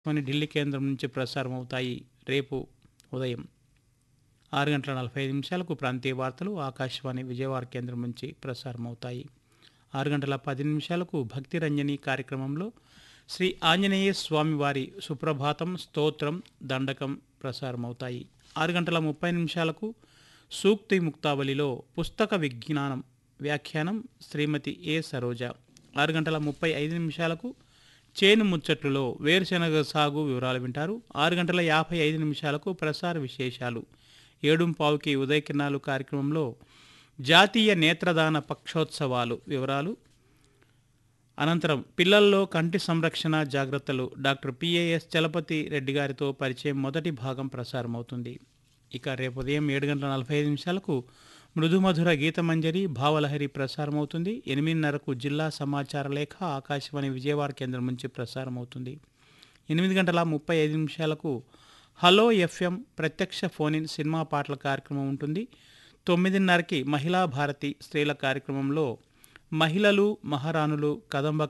కొన్ని ఢిల్లీ కేంద్రం నుంచి ప్రసారం అవుతాయి రేపు ఉదయం ఆరు గంటల నలభై ఐదు నిమిషాలకు ప్రాంతీయ వార్తలు ఆకాశవాణి విజయవాడ కేంద్రం నుంచి ప్రసారం అవుతాయి ఆరు గంటల పది నిమిషాలకు భక్తి రంజని కార్యక్రమంలో శ్రీ ఆంజనేయ స్వామి వారి సుప్రభాతం స్తోత్రం దండకం ప్రసారం అవుతాయి ఆరు గంటల ముప్పై నిమిషాలకు సూక్తి ముక్తావళిలో పుస్తక విజ్ఞానం వ్యాఖ్యానం శ్రీమతి ఏ సరోజ ఆరు గంటల ముప్పై ఐదు నిమిషాలకు చేను ముచ్చట్లులో వేరుశెనగ సాగు వివరాలు వింటారు ఆరు గంటల యాభై ఐదు నిమిషాలకు ప్రసార విశేషాలు ఏడుంపావుకి ఉదయకిరణాలు కార్యక్రమంలో జాతీయ నేత్రదాన పక్షోత్సవాలు వివరాలు అనంతరం పిల్లల్లో కంటి సంరక్షణ జాగ్రత్తలు డాక్టర్ పిఏఎస్ చలపతి రెడ్డి గారితో పరిచయం మొదటి భాగం ప్రసారమవుతుంది ఇక రేపు ఉదయం ఏడు గంటల నలభై ఐదు నిమిషాలకు మృదుమధుర గీతమంజరి భావలహరి ప్రసారమవుతుంది ఎనిమిదిన్నరకు జిల్లా సమాచార లేఖ ఆకాశవాణి విజయవాడ కేంద్రం నుంచి ప్రసారమవుతుంది ఎనిమిది గంటల ముప్పై ఐదు నిమిషాలకు హలో ఎఫ్ఎం ప్రత్యక్ష ఫోన్ ఇన్ సినిమా పాటల కార్యక్రమం ఉంటుంది తొమ్మిదిన్నరకి మహిళా భారతి స్త్రీల కార్యక్రమంలో మహిళలు మహారాణులు కదంబ